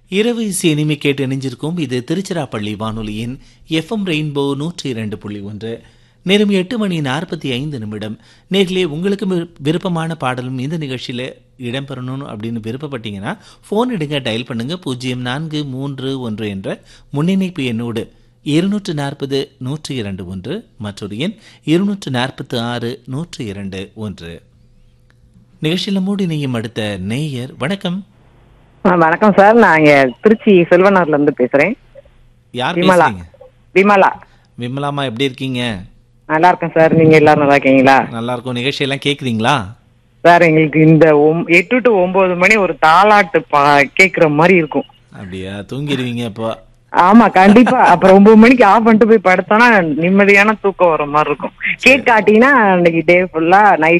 இரவு இசை இனிமை கேட்டு இணைஞ்சிருக்கும் இது திருச்சிராப்பள்ளி வானொலியின் எஃப்எம் ரெயின்போ நூற்றி இரண்டு புள்ளி ஒன்று நேரம் எட்டு மணி நாற்பத்தி ஐந்து நிமிடம் நேர்களே உங்களுக்கு விரு- விருப்பமான பாடலும் இந்த நிகழ்ச்சியில் இடம்பெறணும் அப்படின்னு விருப்பப்பட்டீங்கன்னா ஃபோன் எடுங்க டயல் பண்ணுங்க பூஜ்ஜியம் நான்கு மூன்று ஒன்று என்ற முன்னிணைப்பு எண்ணோடு இருநூற்று நாற்பது நூற்றி இரண்டு ஒன்று மற்றொரு எண் இருநூற்று நாற்பத்து ஆறு நூற்றி இரண்டு ஒன்று நிகழ்ச்சியில் மூடி நெய்யும் அடுத்த நேயர் வணக்கம் ஆ, வணக்கம் சார் நான் இங்க திருச்சி செல்வனார்ல இருந்து பேசுறேன் யார் விமலா பேசுறீங்க விமலா விமலாமா எப்படி இருக்கீங்க நல்லா இருக்கேன் சார் நீங்க எல்லாரும் நல்லா இருக்கீங்களா நல்லா இருக்கும் நிகழ்ச்சியெல்லாம் கேக்குறீங்களா சார் எங்களுக்கு இந்த ஒம்- எட்டு டு ஒன்பது மணி ஒரு தாலாட்டு பா கேக்குற மாதிரி இருக்கும் அப்படியா தூங்கிடுவீங்க இப்போ ஆமா கண்டிப்பா அப்புறம் ஒன்பது மணிக்கு ஆஃப் பண்ணிட்டு போய் படுத்தோம்னா நிம்மதியான தூக்கம் வர மாதிரி இருக்கும் கேக் காட்டினா அன்னைக்கு டே ஃபுல்லா நைட்